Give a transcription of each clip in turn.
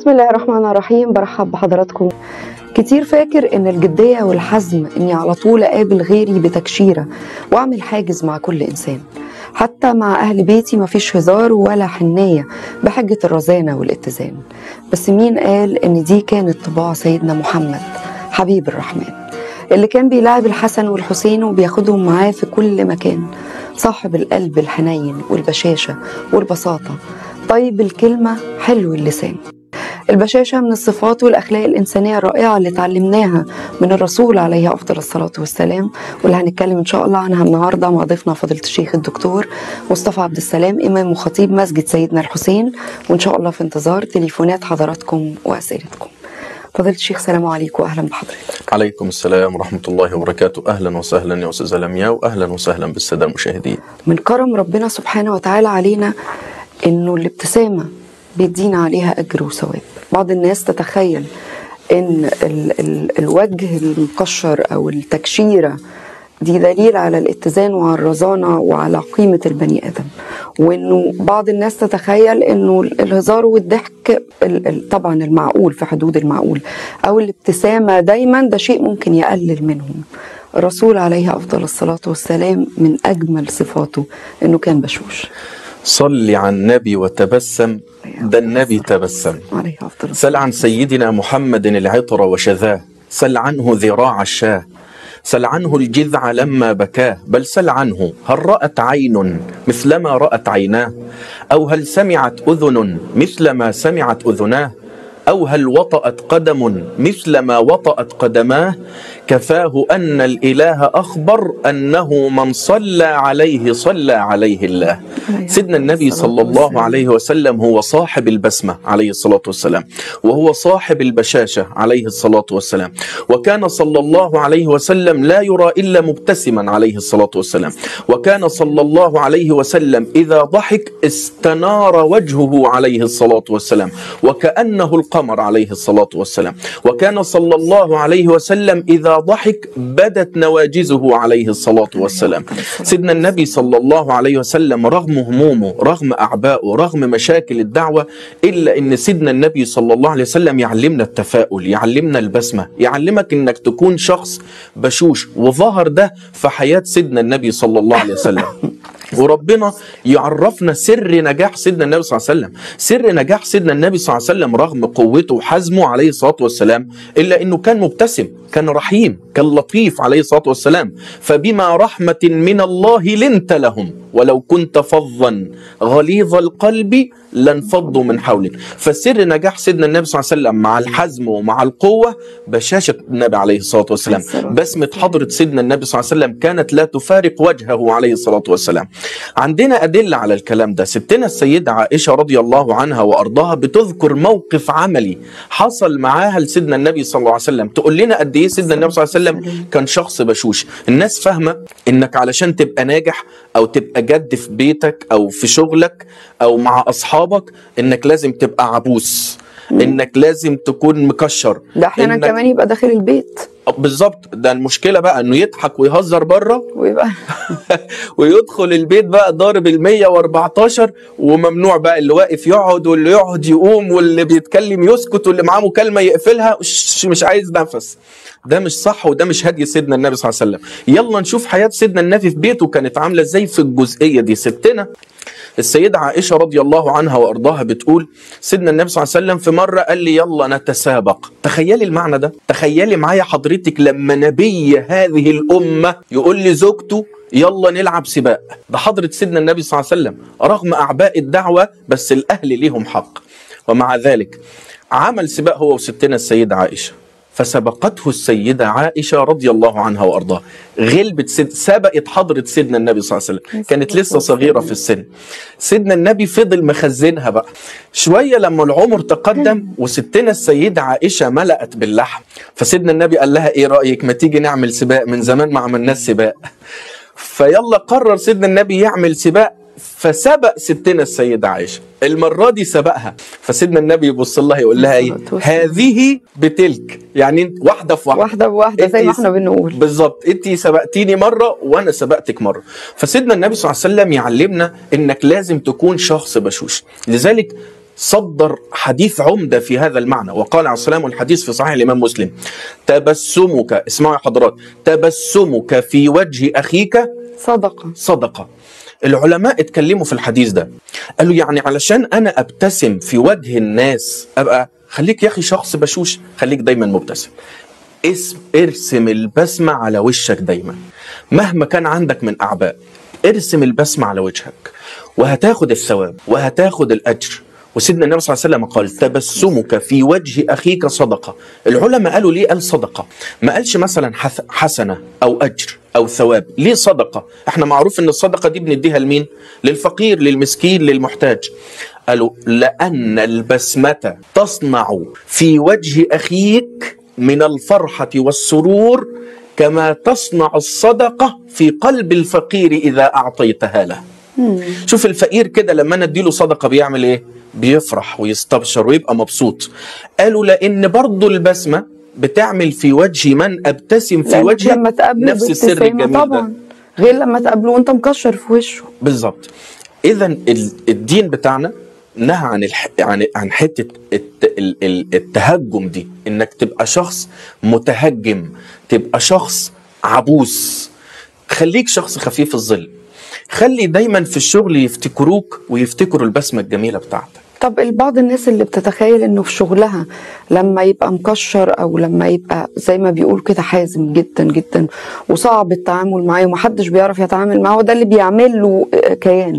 بسم الله الرحمن الرحيم برحب بحضراتكم كتير فاكر ان الجدية والحزم اني على طول اقابل غيري بتكشيرة واعمل حاجز مع كل انسان حتى مع اهل بيتي مفيش هزار ولا حنية بحجة الرزانة والاتزان بس مين قال ان دي كانت طباع سيدنا محمد حبيب الرحمن اللي كان بيلاعب الحسن والحسين وبياخدهم معاه في كل مكان صاحب القلب الحنين والبشاشة والبساطة طيب الكلمة حلو اللسان البشاشة من الصفات والأخلاق الإنسانية الرائعة اللي اتعلمناها من الرسول عليه أفضل الصلاة والسلام واللي هنتكلم إن شاء الله عنها النهاردة مع ضيفنا فضيلة الشيخ الدكتور مصطفى عبد السلام إمام وخطيب مسجد سيدنا الحسين وإن شاء الله في انتظار تليفونات حضراتكم وأسئلتكم فضيلة الشيخ سلام عليكم وأهلا بحضرتك عليكم السلام ورحمة الله وبركاته أهلا وسهلا يا أستاذ لمياء وأهلا وسهلا بالسادة المشاهدين من كرم ربنا سبحانه وتعالى علينا إنه الابتسامة بيدينا عليها أجر وثواب بعض الناس تتخيل ان ال ال الوجه المكشر او التكشيره دي دليل على الاتزان وعلى الرزانه وعلى قيمه البني ادم وانه بعض الناس تتخيل انه الهزار والضحك طبعا المعقول في حدود المعقول او الابتسامه دايما ده شيء ممكن يقلل منهم الرسول عليه افضل الصلاه والسلام من اجمل صفاته انه كان بشوش صل على النبي وتبسم ده النبي تبسم عليه افضل سل عن سيدنا محمد العطر وشذاه سل عنه ذراع الشاه سل عنه الجذع لما بكاه بل سل عنه هل رأت عين مثلما رأت عيناه أو هل سمعت أذن مثل ما سمعت أذناه أو هل وطأت قدم مثل ما وطأت قدماه كفاه أن الإله أخبر أنه من صلى عليه صلى عليه الله سيدنا النبي صلى الله عليه وسلم هو صاحب البسمة عليه الصلاة والسلام وهو صاحب البشاشة عليه الصلاة والسلام وكان صلى الله عليه وسلم لا يرى إلا مبتسما عليه الصلاة والسلام وكان صلى الله عليه وسلم إذا ضحك استنار وجهه عليه الصلاة والسلام وكأنه القمر عليه الصلاة والسلام وكان صلى الله عليه وسلم إذا ضحك بدت نواجزه عليه الصلاة والسلام سيدنا النبي صلى الله عليه وسلم رغم همومه رغم أعبائه رغم مشاكل الدعوة إلا أن سيدنا النبي صلى الله عليه وسلم يعلمنا التفاؤل يعلمنا البسمة يعلمك أنك تكون شخص بشوش وظهر ده في حياة سيدنا النبي صلى الله عليه وسلم وربنا يعرفنا سر نجاح سيدنا النبي صلى الله عليه وسلم سر نجاح سيدنا النبي صلى الله عليه وسلم رغم قوته وحزمه عليه الصلاة والسلام إلا أنه كان مبتسم كان رحيم كان لطيف عليه الصلاة والسلام فبما رحمة من الله لنت لهم ولو كنت فظا غليظ القلب لانفضوا من حولك فسر نجاح سيدنا النبي صلى الله عليه وسلم مع الحزم ومع القوة بشاشة النبي عليه الصلاة والسلام بسمة حضرة سيدنا النبي صلى الله عليه وسلم كانت لا تفارق وجهه عليه الصلاة والسلام عندنا أدلة على الكلام ده ستنا السيدة عائشة رضي الله عنها وأرضاها بتذكر موقف عملي حصل معاها لسيدنا النبي صلى الله عليه وسلم تقول لنا قد إيه سيدنا النبي صلى الله عليه وسلم كان شخص بشوش الناس فاهمة إنك علشان تبقى ناجح أو تبقى جد في بيتك أو في شغلك أو مع أصحابك إنك لازم تبقى عبوس انك لازم تكون مكشر ده احيانا إنك... كمان يبقى داخل البيت بالظبط ده المشكله بقى انه يضحك ويهزر بره ويبقى ويدخل البيت بقى ضارب ال 114 وممنوع بقى اللي واقف يقعد واللي يقعد يقوم واللي بيتكلم يسكت واللي معاه مكالمه يقفلها مش عايز نفس ده مش صح وده مش هدي سيدنا النبي صلى الله عليه وسلم يلا نشوف حياه سيدنا النبي في بيته كانت عامله ازاي في الجزئيه دي ستنا السيدة عائشة رضي الله عنها وأرضاها بتقول سيدنا النبي صلى الله عليه وسلم في مرة قال لي يلا نتسابق تخيلي المعنى ده تخيلي معايا حضرتك لما نبي هذه الأمة يقول لي زوجته يلا نلعب سباق ده حضرة سيدنا النبي صلى الله عليه وسلم رغم أعباء الدعوة بس الأهل ليهم حق ومع ذلك عمل سباق هو وستنا السيدة عائشة فسبقته السيدة عائشة رضي الله عنها وأرضاها غلبت سد... سبقت حضرة سيدنا النبي صلى الله عليه وسلم كانت لسه صغيرة في السن سيدنا النبي فضل مخزنها بقى شوية لما العمر تقدم وستنا السيدة عائشة ملأت باللحم فسيدنا النبي قال لها ايه رأيك ما تيجي نعمل سباق من زمان ما عملناش سباق فيلا قرر سيدنا النبي يعمل سباق فسبق ستنا السيدة عائشة المرة دي سبقها فسيدنا النبي يبص لها يقول لها ايه هذه بتلك يعني واحدة في واحدة واحدة بواحدة زي ما احنا بنقول بالظبط انت سبقتيني مرة وانا سبقتك مرة فسيدنا النبي صلى الله عليه وسلم يعلمنا انك لازم تكون شخص بشوش لذلك صدر حديث عمدة في هذا المعنى وقال عليه السلام والحديث في صحيح الإمام مسلم تبسمك اسمعوا يا حضرات تبسمك في وجه أخيك صدقة صدقة العلماء اتكلموا في الحديث ده قالوا يعني علشان أنا أبتسم في وجه الناس أبقى خليك يا أخي شخص بشوش خليك دايما مبتسم اسم ارسم البسمة على وشك دايما مهما كان عندك من أعباء ارسم البسمة على وجهك وهتاخد الثواب وهتاخد الأجر وسيدنا النبي صلى الله عليه وسلم قال تبسمك في وجه أخيك صدقة العلماء قالوا ليه قال صدقة ما قالش مثلا حث- حسنة أو أجر أو ثواب ليه صدقة احنا معروف ان الصدقة دي بنديها لمين للفقير للمسكين للمحتاج قالوا لأن البسمة تصنع في وجه أخيك من الفرحة والسرور كما تصنع الصدقة في قلب الفقير إذا أعطيتها له شوف الفقير كده لما انا اديله صدقه بيعمل ايه بيفرح ويستبشر ويبقى مبسوط قالوا لان برضو البسمه بتعمل في وجه من ابتسم في لأنك وجهه لما تقابله نفس السر بابتسامة الجميل ده طبعا غير لما تقابله وانت مكشر في وشه بالظبط اذا ال- الدين بتاعنا نهى عن الح... عن عن حته الت... ال- ال- التهجم دي انك تبقى شخص متهجم تبقى شخص عبوس خليك شخص خفيف الظل خلي دايما في الشغل يفتكروك ويفتكروا البسمه الجميله بتاعتك طب بعض الناس اللي بتتخيل انه في شغلها لما يبقى مكشر او لما يبقى زي ما بيقول كده حازم جدا جدا وصعب التعامل معاه ومحدش بيعرف يتعامل معاه وده اللي بيعمل له آه، كيان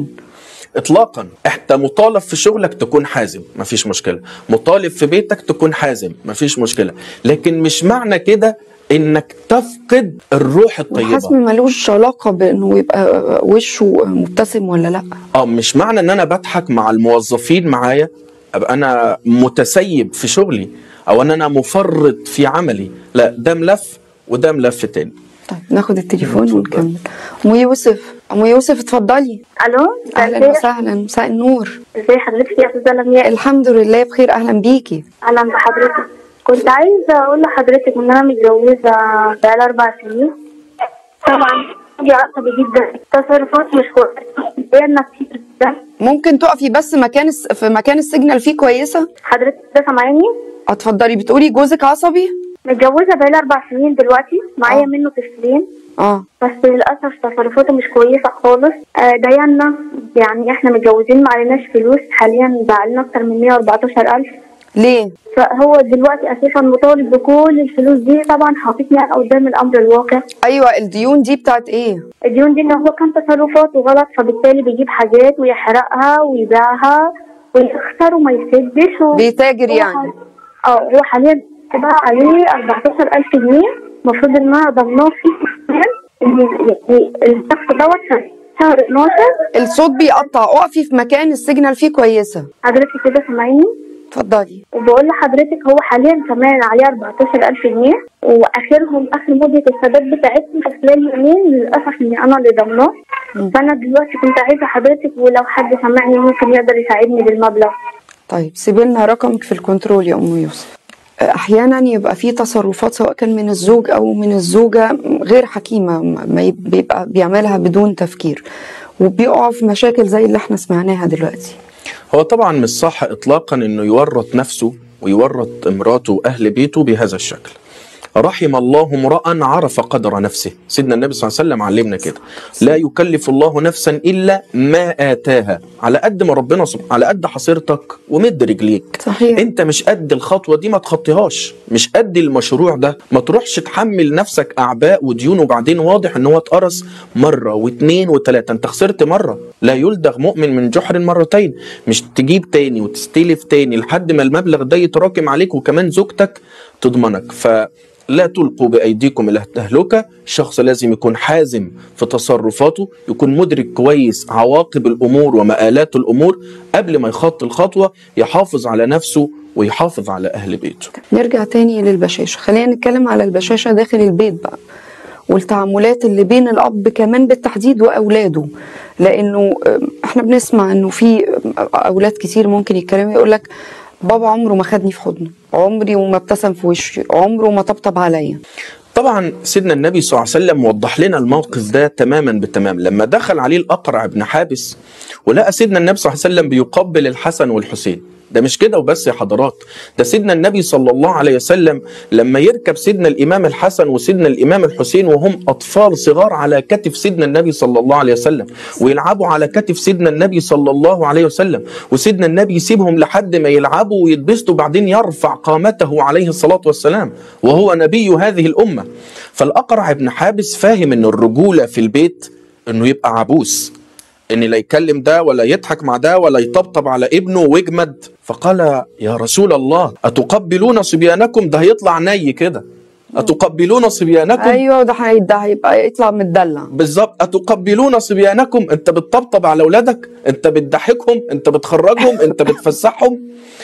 اطلاقا انت مطالب في شغلك تكون حازم مفيش مشكله مطالب في بيتك تكون حازم مفيش مشكله لكن مش معنى كده انك تفقد الروح الطيبه الحزم ملوش علاقة بانه يبقى وشه مبتسم ولا لا اه مش معنى ان انا بضحك مع الموظفين معايا ابقى انا متسيب في شغلي او ان انا مفرط في عملي لا ده ملف وده ملف تاني طيب ناخد التليفون اتفضل. ونكمل ام يوسف ام يوسف اتفضلي الو اهلا وسهلا مساء النور ازي حضرتك يا استاذه لمياء الحمد لله بخير اهلا بيكي اهلا بحضرتك كنت عايزه اقول لحضرتك ان انا متجوزه بقالي اربع سنين طبعا عندي عصبي جدا تصرفات مش كويسه هي كتير جدا ممكن تقفي بس مكان الس... في مكان السيجنال فيه كويسه حضرتك ده سامعاني اتفضلي بتقولي جوزك عصبي متجوزه بقالي اربع سنين دلوقتي معايا آه. منه طفلين اه بس للاسف تصرفاته مش كويسه خالص آه ديانا يعني احنا متجوزين ما عليناش فلوس حاليا بقالنا اكتر من 114000 ليه فهو دلوقتي اساسا مطالب بكل الفلوس دي طبعا حاططني أنا قدام الامر الواقع ايوه الديون دي بتاعت ايه الديون دي ان هو كان تصرفاته غلط فبالتالي بيجيب حاجات ويحرقها ويبيعها ويخسر وما يسدش و... بيتاجر هو يعني حال- اه هو حاليا بقى عليه 14000 جنيه المفروض ان انا ضمناه فيه يعني الشخص دوت في شهر 12 الصوت بيقطع اقفي في مكان السيجنال فيه كويسه حضرتك كده سامعيني اتفضلي وبقول لحضرتك هو حاليا كمان عليه 14000 جنيه واخرهم اخر مده السداد بتاعتهم في خلال يومين للاسف اني انا اللي ضمناه فانا دلوقتي كنت عايزه حضرتك ولو حد سمعني ممكن يقدر يساعدني بالمبلغ طيب سيبي لنا رقمك في الكنترول يا ام يوسف احيانا يبقى في تصرفات سواء كان من الزوج او من الزوجه غير حكيمه ما يب- بيبقى بيعملها بدون تفكير وبيقعوا في مشاكل زي اللي احنا سمعناها دلوقتي هو طبعا مش صح اطلاقا انه يورط نفسه ويورط امراته واهل بيته بهذا الشكل رحم الله امرا عرف قدر نفسه سيدنا النبي صلى الله عليه وسلم علمنا كده لا يكلف الله نفسا الا ما اتاها على قد ما ربنا سب... على قد حصيرتك ومد رجليك صحيح. انت مش قد الخطوه دي ما تخطيهاش مش قد المشروع ده ما تروحش تحمل نفسك اعباء وديون وبعدين واضح ان هو اتقرص مره واثنين وثلاثه انت خسرت مره لا يلدغ مؤمن من جحر مرتين مش تجيب تاني وتستلف تاني لحد ما المبلغ ده يتراكم عليك وكمان زوجتك تضمنك فلا تلقوا بايديكم الى التهلكه الشخص لازم يكون حازم في تصرفاته يكون مدرك كويس عواقب الامور ومآلات الامور قبل ما يخطي الخطوه يحافظ على نفسه ويحافظ على اهل بيته نرجع تاني للبشاشة خلينا نتكلم على البشاشة داخل البيت بقى والتعاملات اللي بين الأب كمان بالتحديد وأولاده لأنه أم، احنا بنسمع أنه في أم، أولاد كتير ممكن يتكلموا يقول لك بابا عمره ما خدني في حضنه عمري وما ابتسم في وشي عمره ما طبطب عليا طبعا سيدنا النبي صلى الله عليه وسلم وضح لنا الموقف ده تماما بالتمام لما دخل عليه الأقرع بن حابس ولقى سيدنا النبي صلى الله عليه وسلم بيقبل الحسن والحسين ده مش كده وبس يا حضرات ده سيدنا النبي صلى الله عليه وسلم لما يركب سيدنا الإمام الحسن وسيدنا الإمام الحسين وهم أطفال صغار على كتف سيدنا النبي صلى الله عليه وسلم ويلعبوا على كتف سيدنا النبي صلى الله عليه وسلم وسيدنا النبي يسيبهم لحد ما يلعبوا ويتبسطوا بعدين يرفع قامته عليه الصلاة والسلام وهو نبي هذه الأمة فالأقرع ابن حابس فاهم أن الرجولة في البيت أنه يبقى عبوس ان لا يكلم ده ولا يضحك مع ده ولا يطبطب على ابنه ويجمد فقال يا رسول الله اتقبلون صبيانكم ده هيطلع ني كده اتقبلون صبيانكم ايوه ده هي- ده هيبقى يطلع متدلع بالظبط اتقبلون صبيانكم انت بتطبطب على اولادك انت بتضحكهم انت بتخرجهم انت بتفسحهم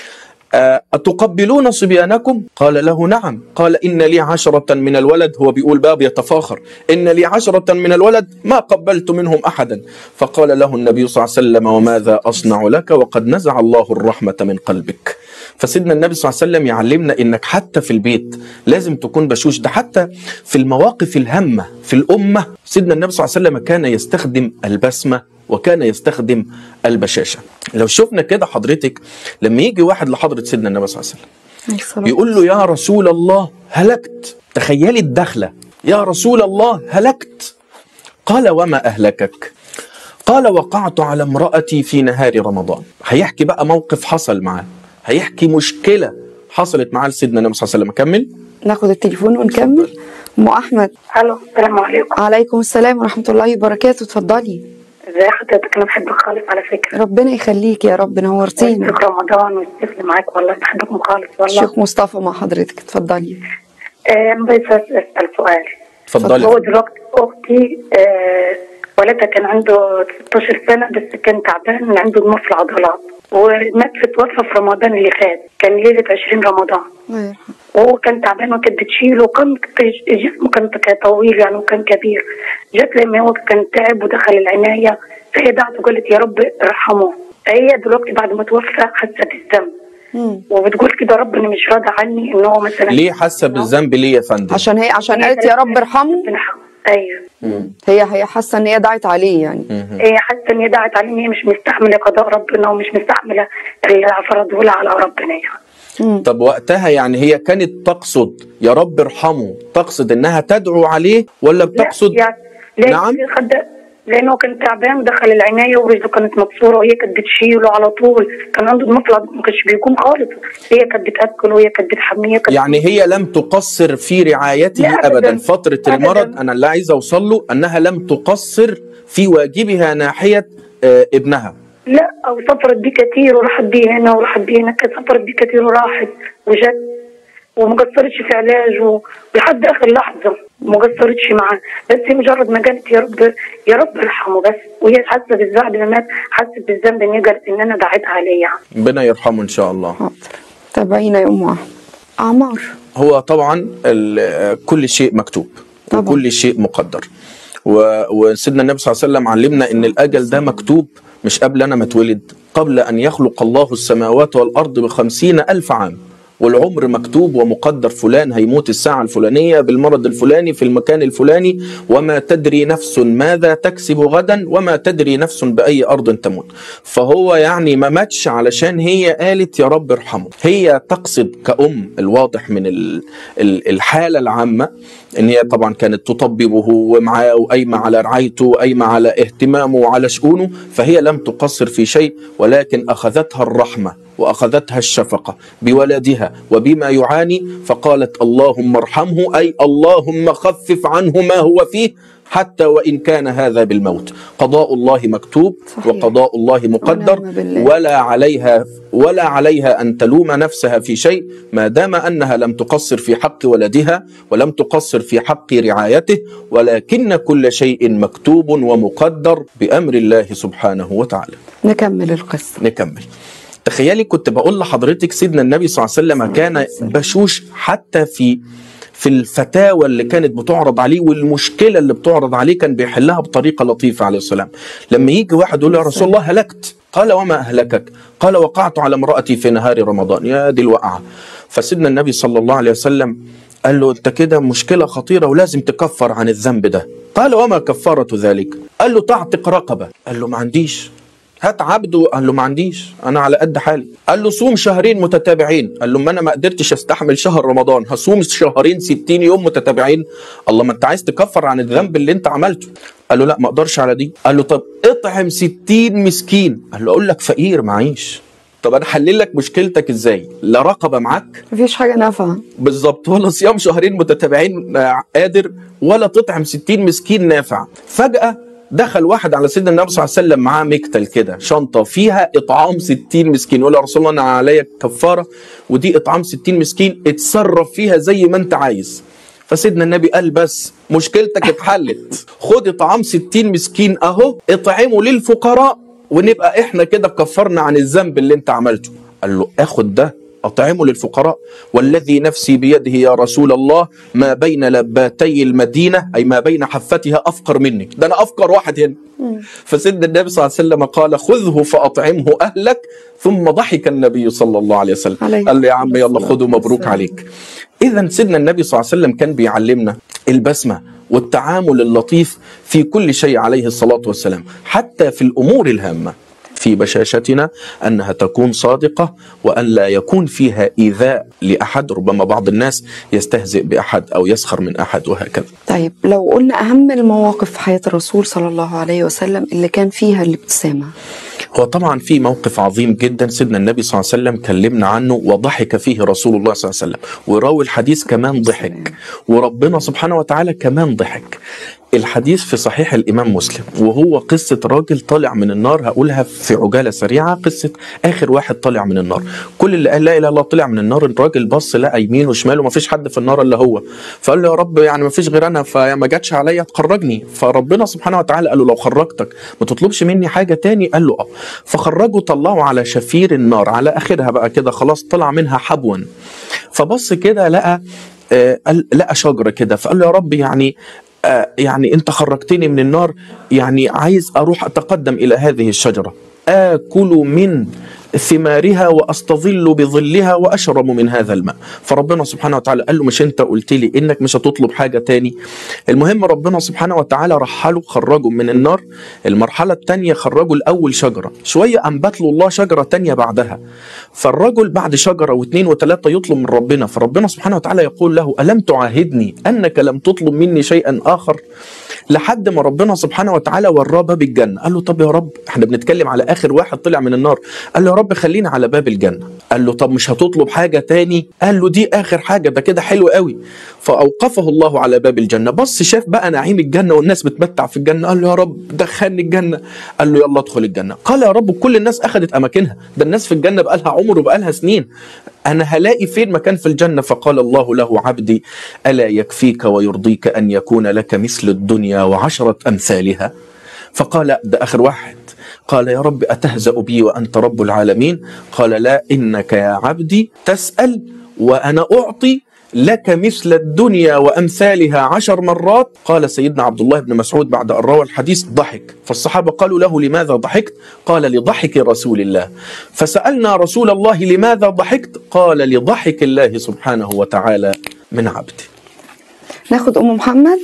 آه، أتقبلون صبيانكم؟ قال له نعم قال إن لي عشرة من الولد هو بيقول باب يتفاخر إن لي عشرة من الولد ما قبلت منهم أحدا فقال له النبي صلى الله عليه وسلم وماذا أصنع لك وقد نزع الله الرحمة من قلبك فسيدنا النبي صلى الله عليه وسلم يعلمنا انك حتى في البيت لازم تكون بشوش ده حتى في المواقف الهامة في الأمة سيدنا النبي صلى الله عليه وسلم كان يستخدم البسمة وكان يستخدم البشاشة لو شفنا كده حضرتك لما يجي واحد لحضرة سيدنا النبي صلى الله عليه وسلم الصلاة يقول له يا رسول الله هلكت تخيلي الدخلة يا رسول الله هلكت قال وما أهلكك قال وقعت على امرأتي في نهار رمضان هيحكي بقى موقف حصل معاه هيحكي مشكلة حصلت معاه لسيدنا النبي صلى الله عليه وسلم كمل ناخد التليفون ونكمل ام احمد الو السلام عليكم عليكم السلام ورحمه الله وبركاته اتفضلي ازي حضرتك انا بحبك خالص على فكره ربنا يخليك يا رب نورتينا في رمضان والسفل معاك والله بحبكم خالص والله الشيخ مصطفى مع حضرتك اتفضلي آه، انا بس اسال سؤال هو اتفضلي دلوقتي اختي آه، ولدها كان عنده 16 سنه بس كان تعبان من عنده ضمور في العضلات ومات في توفى في رمضان اللي فات كان ليله 20 رمضان الله يرحمه وهو كان تعبان وكانت بتشيله وكان جسمه كان كان طويل يعني وكان كبير جت لما هو كان تعب ودخل العنايه فهي دعت وقالت يا رب ارحمه هي دلوقتي بعد ما توفى حست بالذنب مم. وبتقول كده ربنا مش راضي عني ان هو مثلا ليه حاسة بالذنب ليه يا فندم عشان هي عشان قالت يا رب ارحمه ربنا يرحمه. ايوه هي هي حاسه ان هي دعت عليه يعني هي حاسه ان هي دعت عليه ان هي مش مستحمله قضاء ربنا ومش مستحمله اللي فرضه لها على ربنا يعني طب وقتها يعني هي كانت تقصد يا رب ارحمه تقصد انها تدعو عليه ولا بتقصد لا يعني لأن نعم. خد لانه كان تعبان ودخل العنايه ورجله كانت مكسوره وهي كانت بتشيله على طول كان عنده مفلط ما كانش بيقوم خالص هي كانته بتاكله وهي كانت بتحميه كانت يعني هي لم تقصر في رعايته لا أبداً. ابدا فتره أبداً. المرض انا اللي عايز اوصل له انها لم تقصر في واجبها ناحيه آه، ابنها لا او سافرت بيه كتير وراحت بيه هنا وراحت بيه هنا كانت سافرت بيه كتير وراحت وجت وما قصرتش في علاجه ولحد اخر لحظه ما قصرتش معاه بس هي مجرد ما قالت يا رب يا رب ارحمه بس وهي حاسه بالذنب لما مات حاسه بالذنب ان هي قالت ان انا دعيت عليه يعني ربنا يرحمه ان شاء الله حاضر تابعينا يا ام احمد اعمار هو طبعا ال- كل شيء مكتوب طبعاً. وكل شيء مقدر و- وسيدنا النبي صلى الله عليه وسلم علمنا ان الاجل ده مكتوب مش قبل انا ما اتولد قبل ان يخلق الله السماوات والارض بخمسين الف عام والعمر مكتوب ومقدر فلان هيموت الساعة الفلانية بالمرض الفلاني في المكان الفلاني وما تدري نفس ماذا تكسب غدا وما تدري نفس بأي أرض تموت فهو يعني ما ماتش علشان هي قالت يا رب ارحمه هي تقصد كأم الواضح من ال- ال- الحالة العامة ان هي طبعا كانت تطببه ومعاه وقايمة على رعايته وقايمة على اهتمامه وعلى شؤونه فهي لم تقصر في شيء ولكن أخذتها الرحمة واخذتها الشفقه بولدها وبما يعاني فقالت اللهم ارحمه اي اللهم خفف عنه ما هو فيه حتى وان كان هذا بالموت قضاء الله مكتوب صحيح. وقضاء الله مقدر ونعم بالله. ولا عليها ولا عليها ان تلوم نفسها في شيء ما دام انها لم تقصر في حق ولدها ولم تقصر في حق رعايته ولكن كل شيء مكتوب ومقدر بامر الله سبحانه وتعالى نكمل القصه نكمل تخيلي كنت بقول لحضرتك سيدنا النبي صلى الله عليه وسلم كان بشوش حتى في في الفتاوى اللي كانت بتعرض عليه والمشكله اللي بتعرض عليه كان بيحلها بطريقه لطيفه عليه السلام لما يجي واحد يقول له يا رسول الله هلكت قال وما اهلكك قال وقعت على امراتي في نهار رمضان يا دي الوقعه فسيدنا النبي صلى الله عليه وسلم قال له انت كده مشكله خطيره ولازم تكفر عن الذنب ده قال وما كفاره ذلك قال له تعتق رقبه قال له ما عنديش هات عبد قال له ما عنديش انا على قد حالي قال له صوم شهرين متتابعين قال له ما انا ما قدرتش استحمل شهر رمضان هصوم شهرين 60 يوم متتابعين الله ما انت عايز تكفر عن الذنب اللي انت عملته قال له لا ما اقدرش على دي قال له طب اطعم 60 مسكين قال له اقول لك فقير معيش طب انا احلل لك مشكلتك ازاي لا رقبه معاك مفيش حاجه نافعه بالظبط ولا صيام شهرين متتابعين آه، قادر ولا تطعم 60 مسكين نافع فجأة دخل واحد على سيدنا النبي صلى الله عليه وسلم معاه مكتل كده شنطة فيها إطعام 60 مسكين يقول يا رسول الله أنا عليا كفارة ودي إطعام 60 مسكين اتصرف فيها زي ما أنت عايز فسيدنا النبي قال بس مشكلتك اتحلت خد إطعام 60 مسكين أهو اطعمه للفقراء ونبقى إحنا كده كفرنا عن الذنب اللي أنت عملته قال له اخد ده أطعمه للفقراء والذي نفسي بيده يا رسول الله ما بين لباتي المدينة أي ما بين حفتها أفقر منك ده أنا أفقر واحد هنا فسيدنا النبي صلى الله عليه وسلم قال خذه فأطعمه أهلك ثم ضحك النبي صلى الله عليه وسلم عليه قال له يا عم يلا الصلاة خذه مبروك والسلام. عليك إذا سيدنا النبي صلى الله عليه وسلم كان بيعلمنا البسمة والتعامل اللطيف في كل شيء عليه الصلاة والسلام حتى في الأمور الهامة في بشاشتنا أنها تكون صادقة وأن لا يكون فيها إيذاء لأحد ربما بعض الناس يستهزئ بأحد أو يسخر من أحد وهكذا طيب لو قلنا اهم المواقف في حياه الرسول صلى الله عليه وسلم اللي كان فيها الابتسامه هو طبعا في موقف عظيم جدا سيدنا النبي صلى الله عليه وسلم كلمنا عنه وضحك فيه رسول الله صلى الله عليه وسلم وراوي الحديث كمان ضحك وربنا سبحانه وتعالى كمان ضحك الحديث في صحيح الإمام مسلم وهو قصة راجل طالع من النار هقولها في عجالة سريعة قصة آخر واحد طالع من النار كل اللي قال لا إله إلا الله طلع من النار الراجل بص لقى يمين وشمال وما فيش حد في النار إلا هو فقال له يا رب يعني ما فيش غير أنا فما جاتش عليا تخرجني فربنا سبحانه وتعالى قال له لو خرجتك ما تطلبش مني حاجة تاني قال له اه فخرجوا طلعوا على شفير النار على آخرها بقى كده خلاص طلع منها حبوا فبص كده لقى آه، قال- لقى شجرة كده فقال له يا رب يعني آه، يعني انت خرجتني من النار يعني عايز اروح اتقدم الى هذه الشجره اكل من ثمارها واستظل بظلها واشرب من هذا الماء فربنا سبحانه وتعالى قال له مش انت قلت لي انك مش هتطلب حاجه تاني المهم ربنا سبحانه وتعالى رحله خرجه من النار المرحله الثانيه خرجه الاول شجره شويه انبت له الله شجره تانية بعدها فالرجل بعد شجره واثنين وثلاثه يطلب من ربنا فربنا سبحانه وتعالى يقول له الم تعاهدني انك لم تطلب مني شيئا اخر لحد ما ربنا سبحانه وتعالى وراه باب الجنه قال له طب يا رب احنا بنتكلم على اخر واحد طلع من النار قال له يا رب خلينا على باب الجنه قال له طب مش هتطلب حاجه تاني قال له دي اخر حاجه ده كده حلو قوي فاوقفه الله على باب الجنه بص شاف بقى نعيم الجنه والناس بتمتع في الجنه قال له يا رب دخلني الجنه قال له يلا ادخل الجنه قال يا رب كل الناس اخذت اماكنها ده الناس في الجنه بقى لها عمر وبقى لها سنين انا هلاقي فين مكان في الجنه فقال الله له عبدي الا يكفيك ويرضيك ان يكون لك مثل الدنيا وعشره امثالها فقال ده اخر واحد قال يا رب اتهزا بي وانت رب العالمين قال لا انك يا عبدي تسال وانا اعطي لك مثل الدنيا وامثالها عشر مرات قال سيدنا عبد الله بن مسعود بعد ان روى الحديث ضحك فالصحابه قالوا له لماذا ضحكت؟ قال لضحك رسول الله فسالنا رسول الله لماذا ضحكت؟ قال لضحك الله سبحانه وتعالى من عبده ناخد ام محمد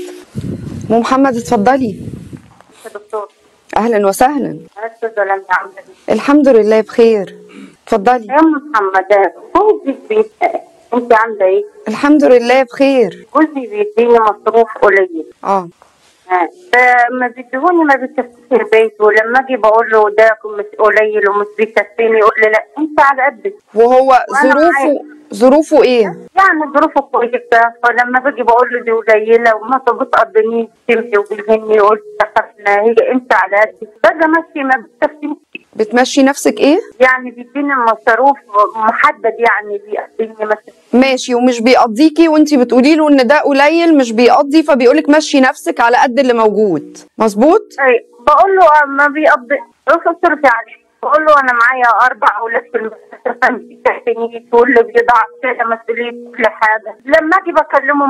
ام محمد اتفضلي يا دكتور اهلا وسهلا أستاذ ولا أنت عاملة إيه؟ الحمد لله بخير اتفضلي يا أم محمد جوزي بيت أنت عاملة إيه؟ الحمد لله بخير جوزي بيديني مصروف قليل اه آه، فما بيديهوني ما بيكفيش البيت ولما اجي بقول له ده مش قليل ومش بيكفيني يقول لي لا انت على قدك وهو وأنا ظروفه معاك. ظروفه ايه يعني ظروفه كويسه فلما باجي بقول له دي قليله وما بتقضينيش تمشي وبيهني يقول دخلنا هي انت على قدك باجي ماشي ما بتكفينيش بتمشي نفسك ايه يعني بيديني المصروف محدد يعني بيقضيني مثلا ماشي ومش بيقضيكي وانتي بتقولي له ان ده قليل مش بيقضي فبيقولك مشي نفسك على قد اللي موجود مظبوط أي بقول له آه، ما بيقضي روح اصرف عليه بقول له انا معايا اربع اولاد في المدرسه ما بيكفينيش واللي بيضاعف كده مسؤوليه كل حاجه لما اجي بكلمه ما بعرفش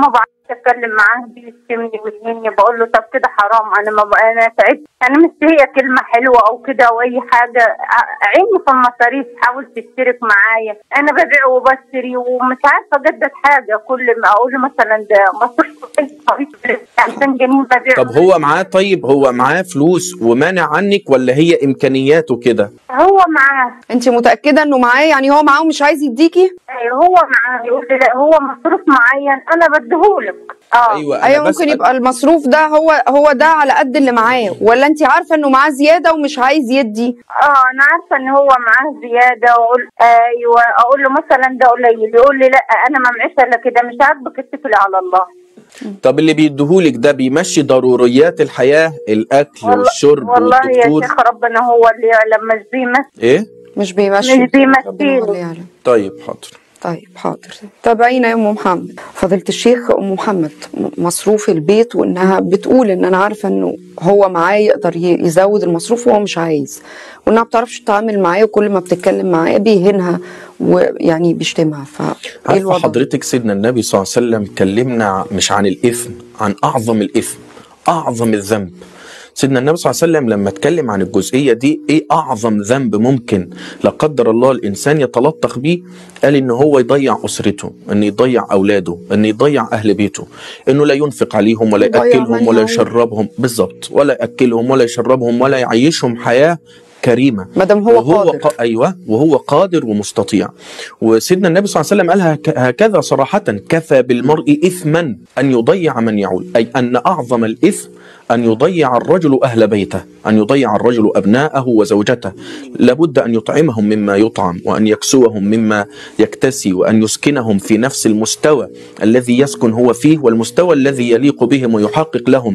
اتكلم معاه بيشتمني ويهني بقول له طب كده حرام انا ما بقى انا تعبت انا مش هي كلمه حلوه او كده او اي حاجه ع- عيني في المصاريف حاول تشترك معايا انا ببيع وبشتري ومش عارفه اجدد حاجه كل ما اقول له مثلا ده مصروف كويس 2000 جنيه ببيع طب هو معاه طيب هو معاه فلوس ومانع عنك ولا هي امكانياته كده هو معاه انت متاكده انه معاه يعني هو معاه ومش عايز يديكي أيوة، هو معاه يقول لي لا هو مصروف معين انا بديهولك اه ايوه أنا ايوه ممكن بسأل. يبقى المصروف ده هو هو ده على قد اللي معاه ولا انت عارفه انه معاه زياده ومش عايز يدي اه انا عارفه ان هو معاه زياده واقول ايوه اقول له مثلا ده قليل يقول لي لا انا ما معيش الا كده مش عاجبك اتكلي على الله طب اللي بيديهولك ده بيمشي ضروريات الحياه الاكل والله, والشرب والله يا والدكتور شيخ ربنا هو اللي يعلم مش بيمثل ايه مش بيمشي مش بيمشيله. ربنا هو اللي يعلم. طيب حاضر طيب حاضر تابعينا يا ام محمد فضيله الشيخ ام محمد م- مصروف البيت وانها بتقول ان انا عارفه انه هو معاه يقدر ي- يزود المصروف وهو مش عايز وانها ما بتعرفش تتعامل معاه وكل ما بتتكلم معاه بيهينها ويعني بيشتمها فايه عارفه الوضع حضرتك سيدنا النبي صلى الله عليه وسلم كلمنا مش عن الاثم عن اعظم الاثم اعظم الذنب سيدنا النبي صلى الله عليه وسلم لما اتكلم عن الجزئيه دي ايه اعظم ذنب ممكن لا قدر الله الانسان يتلطخ بيه قال ان هو يضيع اسرته ان يضيع اولاده ان يضيع اهل بيته انه لا ينفق عليهم ولا يضيع ياكلهم من ولا يعول. يشربهم بالظبط ولا ياكلهم ولا يشربهم ولا يعيشهم حياه كريمه ما دام هو وهو قادر ق... ايوه وهو قادر ومستطيع وسيدنا النبي صلى الله عليه وسلم قالها هك- هكذا صراحه كفى بالمرء اثما ان يضيع من يعول اي ان اعظم الاثم ان يضيع الرجل اهل بيته ان يضيع الرجل ابناءه وزوجته لابد ان يطعمهم مما يطعم وان يكسوهم مما يكتسي وان يسكنهم في نفس المستوى الذي يسكن هو فيه والمستوى الذي يليق بهم ويحقق لهم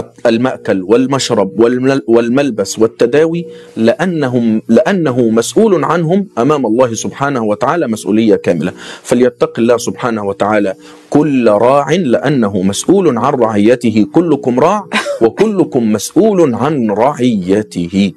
المأكل والمشرب والمل- والملبس والتداوي لأنهم لأنه مسؤول عنهم أمام الله سبحانه وتعالى مسؤولية كاملة فليتق الله سبحانه وتعالى كل راع لأنه مسؤول عن رعيته كلكم راع وكلكم مسؤول عن رعيته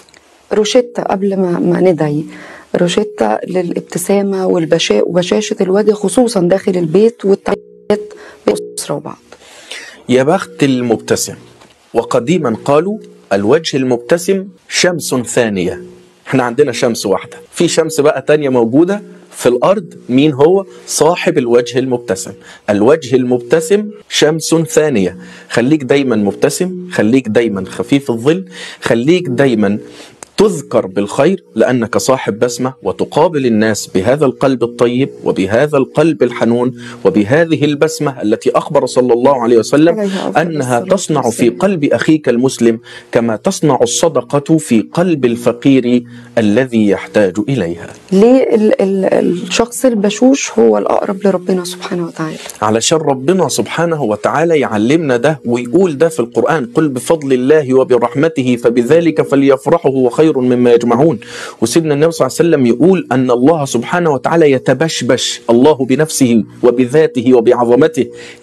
روشتة قبل ما ما ندعي روشتة للابتسامة والبشاء وبشاشة الوجه خصوصا داخل البيت والتعاملات بين الأسرة وبعض يا بخت المبتسم وقديما قالوا الوجه المبتسم شمس ثانية احنا عندنا شمس واحدة في شمس بقى تانية موجودة في الأرض مين هو صاحب الوجه المبتسم الوجه المبتسم شمس ثانية خليك دايما مبتسم خليك دايما خفيف الظل خليك دايما تذكر بالخير لانك صاحب بسمه وتقابل الناس بهذا القلب الطيب وبهذا القلب الحنون وبهذه البسمه التي اخبر صلى الله عليه وسلم عليه أفضل انها الصلاة تصنع في والسلام. قلب اخيك المسلم كما تصنع الصدقه في قلب الفقير الذي يحتاج اليها. ليه ال ال الشخص البشوش هو الأقرب لربنا سبحانه وتعالى علشان ربنا سبحانه وتعالى يعلمنا ده ويقول ده في القرآن قل بفضل الله وبرحمته فبذلك فليفرحوا هو خير مما يجمعون وسيدنا النبي صلى الله عليه وسلم يقول أن الله سبحانه وتعالى يتبشبش الله بنفسه وبذاته وبعظمته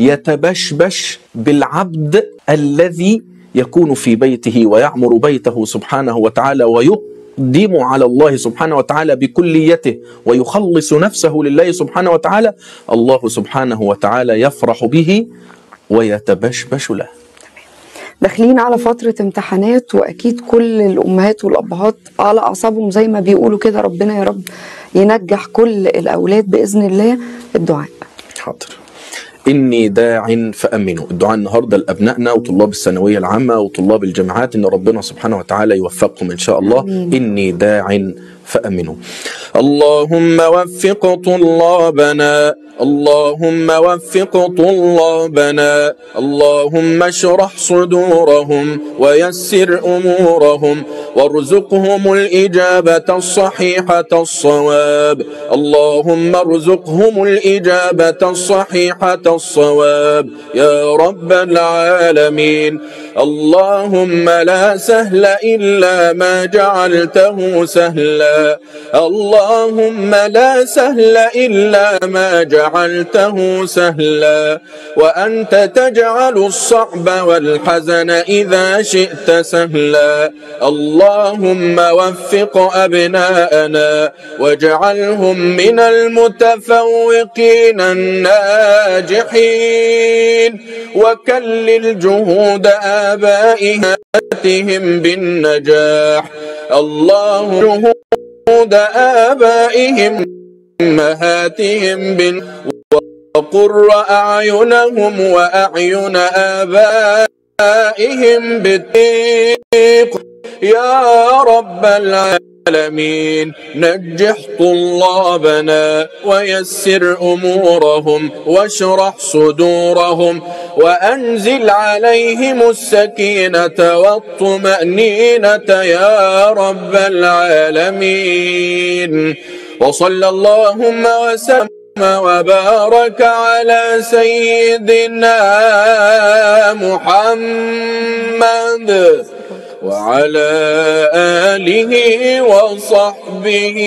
يتبشبش بالعبد الذي يكون في بيته ويعمر بيته سبحانه وتعالى ويقدم على الله سبحانه وتعالى بكليته ويخلص نفسه لله سبحانه وتعالى الله سبحانه وتعالى يفرح به ويتبشبش له داخلين على فترة امتحانات وأكيد كل الأمهات والأبهات على أعصابهم زي ما بيقولوا كده ربنا يا رب ينجح كل الأولاد بإذن الله الدعاء حاضر إني داع فأمنوا الدعاء النهاردة لأبنائنا وطلاب الثانوية العامة وطلاب الجامعات إن ربنا سبحانه وتعالى يوفقهم إن شاء الله آمين. إني داع فأمنوا اللهم وفق طلابنا اللهم وفق طلابنا اللهم اشرح صدورهم ويسر امورهم وارزقهم الاجابه الصحيحه الصواب اللهم ارزقهم الاجابه الصحيحه الصواب يا رب العالمين اللهم لا سهل الا ما جعلته سهلا الله اللهم لا سهل إلا ما جعلته سهلا وأنت تجعل الصعب والحزن إذا شئت سهلا اللهم وفق أبناءنا واجعلهم من المتفوقين الناجحين وكلل جهود آبائهم بالنجاح الله جهود آبائهم أمهاتهم بن وقر أعينهم وأعين آبائهم بالتيق يا رب العالمين نجح طلابنا ويسر أمورهم واشرح صدورهم وأنزل عليهم السكينة والطمأنينة يا رب العالمين وصلى اللهم وسلم وبارك على سيدنا محمد وعلى آله وصحبه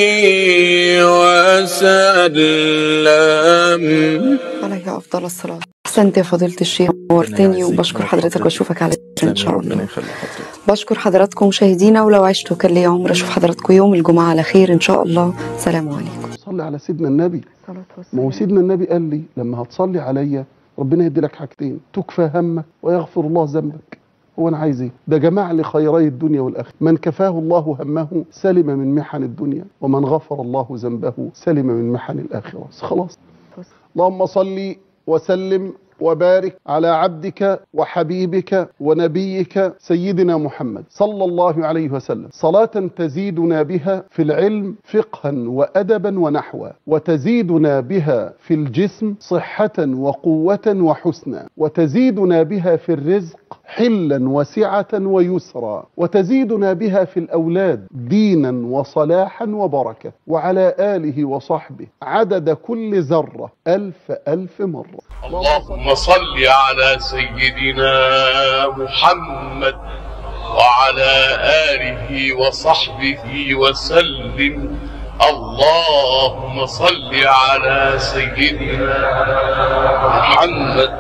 وسلم عليه أفضل الصلاة أحسنت يا فضيلة الشيخ نورتني وبشكر حضرتك وأشوفك على خير إن شاء ربنا الله يخلي حضرتك بشكر حضراتكم مشاهدينا ولو عشتوا كان لي عمر أشوف حضراتكم يوم الجمعة على خير إن شاء الله سلام عليكم صلي على سيدنا النبي ما هو سيدنا النبي قال لي لما هتصلي عليا ربنا يدي لك حاجتين تكفى همك ويغفر الله ذنبك هو انا عايز ايه ده جمع لي خيري الدنيا والاخره من كفاه الله همه سلم من محن الدنيا ومن غفر الله ذنبه سلم من محن الاخره خلاص اللهم صل وسلم وبارك على عبدك وحبيبك ونبيك سيدنا محمد صلى الله عليه وسلم صلاة تزيدنا بها في العلم فقها وأدبا ونحوا وتزيدنا بها في الجسم صحة وقوة وحسنا وتزيدنا بها في الرزق حلا وسعة ويسرا وتزيدنا بها في الأولاد دينا وصلاحا وبركة وعلى آله وصحبه عدد كل ذرة ألف ألف مرة اللهم صل على سيدنا محمد وعلى آله وصحبه وسلم اللهم صل على سيدنا محمد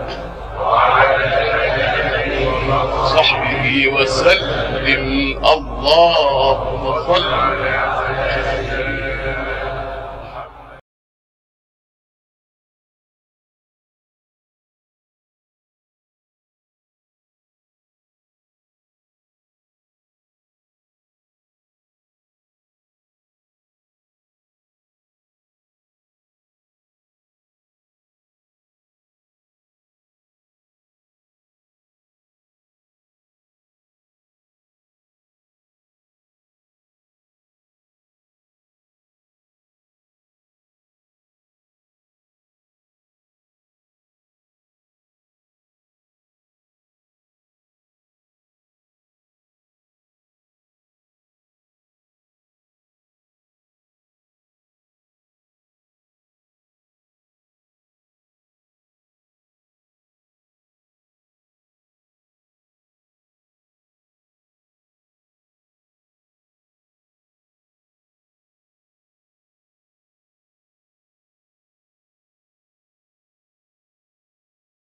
وصحبه وسلم اللهم صل